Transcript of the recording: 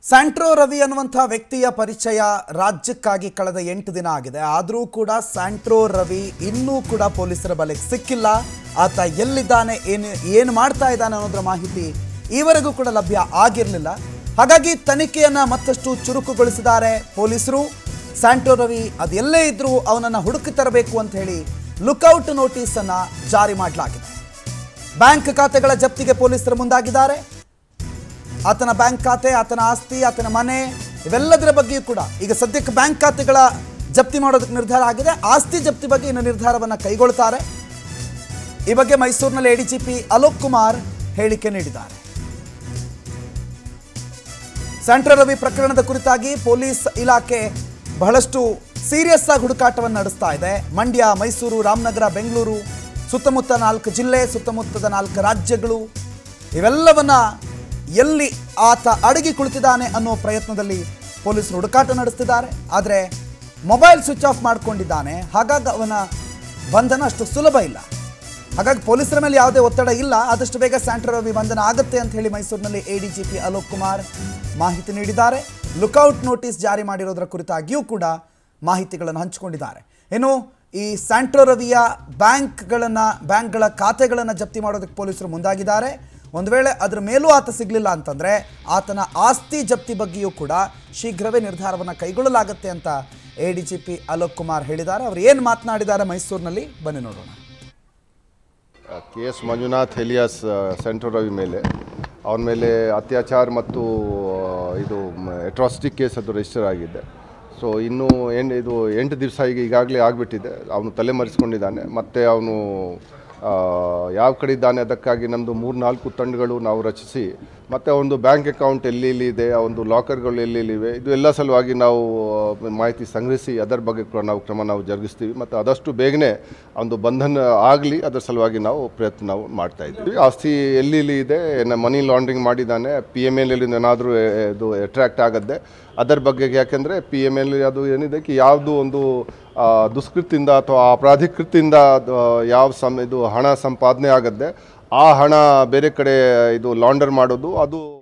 Santro Ravi ಅನ್ನುವಂಥ ವ್ಯಕ್ತಿಯ ಪರಿಚಯ ರಾಜ್ಯಕ್ಕಾಗಿ ಕಳೆದ ಎಂಟು ದಿನ ಆಗಿದೆ ಆದರೂ ಕೂಡ ಸ್ಯಾಂಟ್ರೋ ರವಿ ಇನ್ನೂ ಕೂಡ ಪೊಲೀಸರ ಬಲೆಗೆ ಸಿಕ್ಕಿಲ್ಲ ಆತ ಎಲ್ಲಿದ್ದಾನೆ ಏನು ಏನು ಮಾಡ್ತಾ ಇದ್ದಾನೆ ಅನ್ನೋದರ ಮಾಹಿತಿ ಈವರೆಗೂ ಕೂಡ ಲಭ್ಯ ಆಗಿರಲಿಲ್ಲ ಹಾಗಾಗಿ ತನಿಖೆಯನ್ನ ಮತ್ತಷ್ಟು ಚುರುಕುಗೊಳಿಸಿದ್ದಾರೆ ಪೊಲೀಸರು ಸ್ಯಾಂಟ್ರೋ ರವಿ ಅದು ಎಲ್ಲೇ ಇದ್ರೂ ಅವನನ್ನು ಹುಡುಕಿ ತರಬೇಕು ಅಂತ ಹೇಳಿ ಲುಕೌಟ್ ನೋಟಿಸ್ ಅನ್ನ ಜಾರಿ ಮಾಡಲಾಗಿದೆ ಬ್ಯಾಂಕ್ ಖಾತೆಗಳ ಜಪ್ತಿಗೆ ಪೊಲೀಸರು ಮುಂದಾಗಿದ್ದಾರೆ ಆತನ ಬ್ಯಾಂಕ್ ಖಾತೆ ಆತನ ಆಸ್ತಿ ಆತನ ಮನೆ ಇವೆಲ್ಲದರ ಬಗ್ಗೆಯೂ ಕೂಡ ಈಗ ಸದ್ಯಕ್ಕೆ ಬ್ಯಾಂಕ್ ಖಾತೆಗಳ ಜಪ್ತಿ ಮಾಡೋದಕ್ಕೆ ನಿರ್ಧಾರ ಆಗಿದೆ ಆಸ್ತಿ ಜಪ್ತಿ ಬಗ್ಗೆ ಇನ್ನು ನಿರ್ಧಾರವನ್ನು ಕೈಗೊಳ್ತಾರೆ ಈ ಬಗ್ಗೆ ಮೈಸೂರಿನಲ್ಲಿ ಎಡಿಜಿಪಿ ಅಲೋಕ್ ಕುಮಾರ್ ಹೇಳಿಕೆ ನೀಡಿದ್ದಾರೆ ಸ್ಯಾಂಟ್ರೋ ರವಿ ಪ್ರಕರಣದ ಕುರಿತಾಗಿ ಪೊಲೀಸ್ ಇಲಾಖೆ ಬಹಳಷ್ಟು ಸೀರಿಯಸ್ ಆಗಿ ಹುಡುಕಾಟವನ್ನು ನಡೆಸ್ತಾ ಇದೆ ಮಂಡ್ಯ ಮೈಸೂರು ರಾಮನಗರ ಬೆಂಗಳೂರು ಸುತ್ತಮುತ್ತ ನಾಲ್ಕು ಜಿಲ್ಲೆ ಸುತ್ತಮುತ್ತದ ನಾಲ್ಕು ರಾಜ್ಯಗಳು ಇವೆಲ್ಲವನ್ನ ಎಲ್ಲಿ ಆತ ಅಡಗಿ ಕುಳಿತಿದ್ದಾನೆ ಅನ್ನೋ ಪ್ರಯತ್ನದಲ್ಲಿ ಪೊಲೀಸರು ಹುಡುಕಾಟ ನಡೆಸ್ತಿದ್ದಾರೆ ಆದರೆ ಮೊಬೈಲ್ ಸ್ವಿಚ್ ಆಫ್ ಮಾಡ್ಕೊಂಡಿದ್ದಾನೆ ಹಾಗಾಗಿ ಅವನ ಬಂಧನ ಅಷ್ಟು ಸುಲಭ ಇಲ್ಲ ಹಾಗಾಗಿ ಪೊಲೀಸರ ಮೇಲೆ ಯಾವುದೇ ಒತ್ತಡ ಇಲ್ಲ ಆದಷ್ಟು ಬೇಗ ಸ್ಯಾಂಟ್ರೋ ರವಿ ಬಂಧನ ಆಗುತ್ತೆ ಅಂತ ಹೇಳಿ ಮೈಸೂರಿನಲ್ಲಿ ಎಡಿಜಿಪಿ ಅಲೋಕ್ ಕುಮಾರ್ ಮಾಹಿತಿ ನೀಡಿದ್ದಾರೆ ಲುಕೌಟ್ ನೋಟಿಸ್ ಜಾರಿ ಮಾಡಿರೋದರ ಕುರಿತಾಗಿಯೂ ಕೂಡ ಮಾಹಿತಿಗಳನ್ನು ಹಂಚಿಕೊಂಡಿದ್ದಾರೆ ಇನ್ನು ಈ ಸ್ಯಾಂಟ್ರೋ ರವಿಯ ಬ್ಯಾಂಕ್ಗಳನ್ನು ಬ್ಯಾಂಕ್ಗಳ ಖಾತೆಗಳನ್ನು ಜಪ್ತಿ ಮಾಡೋದಕ್ಕೆ ಪೊಲೀಸರು ಮುಂದಾಗಿದ್ದಾರೆ ಒಂದು ವೇಳೆ ಅದರ ಮೇಲೂ ಆತ ಸಿಗಲಿಲ್ಲ ಅಂತಂದರೆ ಆತನ ಆಸ್ತಿ ಜಪ್ತಿ ಬಗ್ಗೆಯೂ ಕೂಡ ಶೀಘ್ರವೇ ನಿರ್ಧಾರವನ್ನು ಕೈಗೊಳ್ಳಲಾಗುತ್ತೆ ಅಂತ A D G P Alok Kumar ಹೇಳಿದ್ದಾರೆ ಅವರು ಏನು ಮಾತನಾಡಿದ್ದಾರೆ ಮೈಸೂರಿನಲ್ಲಿ ಬನ್ನಿ ನೋಡೋಣ K S Manjunath alias central Ravi ಮೇಲೆ ಅವನ ಮೇಲೆ ಅತ್ಯಾಚಾರ ಮತ್ತು ಆ, ಇದು ಅಟ್ರಾಸಿಟಿ ಕೇಸ್ ಅದು ರಿಜಿಸ್ಟರ್ ಆಗಿದೆ ಸೊ ಇನ್ನೂ ಎಂಟು ಇದು ಎಂಟು ದಿವಸ ಈಗ ಈಗಾಗಲೇ ಆಗಿಬಿಟ್ಟಿದೆ ಅವನು ತಲೆಮರೆಸ್ಕೊಂಡಿದ್ದಾನೆ ಮತ್ತು ಅವನು ಆ, ಯಾವ ಕಡೆ ಇದ್ದಾನೆ ಅದಕ್ಕಾಗಿ ನಮ್ಮದು ಮೂರು ನಾಲ್ಕು ತಂಡಗಳು ನಾವು ರಚಿಸಿ ಮತ್ತು ಅವನದು ಬ್ಯಾಂಕ್ ಅಕೌಂಟ್ ಎಲ್ಲಿ ಎಲ್ಲಿ ಇದೆ ಅವನದು ಲಾಕರ್ಗಳು ಎಲ್ಲಿ ಎಲ್ಲಿವೆ ಇದು ಎಲ್ಲ ಸಲುವಾಗಿ ನಾವು ಆ, ಮಾಹಿತಿ ಸಂಗ್ರಹಿಸಿ ಅದರ ಬಗ್ಗೆ ಕೂಡ ನಾವು ಕ್ರಮ ನಾವು ಜರುಗಿಸ್ತೀವಿ ಮತ್ತು ಆದಷ್ಟು ಬೇಗನೆ ಒಂದು ಬಂಧನ ಆಗಲಿ ಅದರ ಸಲುವಾಗಿ ನಾವು ಪ್ರಯತ್ನ ನಾವು ಮಾಡ್ತಾ ಇದ್ದೀವಿ ಆಸ್ತಿ ಎಲ್ಲಿ ಎಲ್ಲಿ ಇದೆ ಮನಿ ಲಾಂಡ್ರಿಂಗ್ ಮಾಡಿದ್ದಾನೆ ಪಿ ಎಮ್ ಎಲ್ ಏನಾದರೂ ಇದು ಅಟ್ರಾಕ್ಟ್ ಆಗತ್ತೆ ಅದರ ಬಗ್ಗೆ ಯಾಕೆಂದರೆ ಪಿ ಎಮ್ ಎಲ್ ಅದು ಏನಿದೆ ಕಿ ಯಾವುದು ಒಂದು ಆ, ದುಷ್ಕೃತಿಯಿಂದ ಅಥವಾ ಅಪರಾಧಿಕ ಕೃತಿಯಿಂದ ಅದು ಯಾವ ಸಮ ಇದು ಹಣ ಸಂಪಾದನೆ ಆಗತ್ತೆ ಆ ಹಣ ಬೇರೆ ಕಡೆ ಇದು ಲಾಂಡರ್ ಮಾಡೋದು ಅದು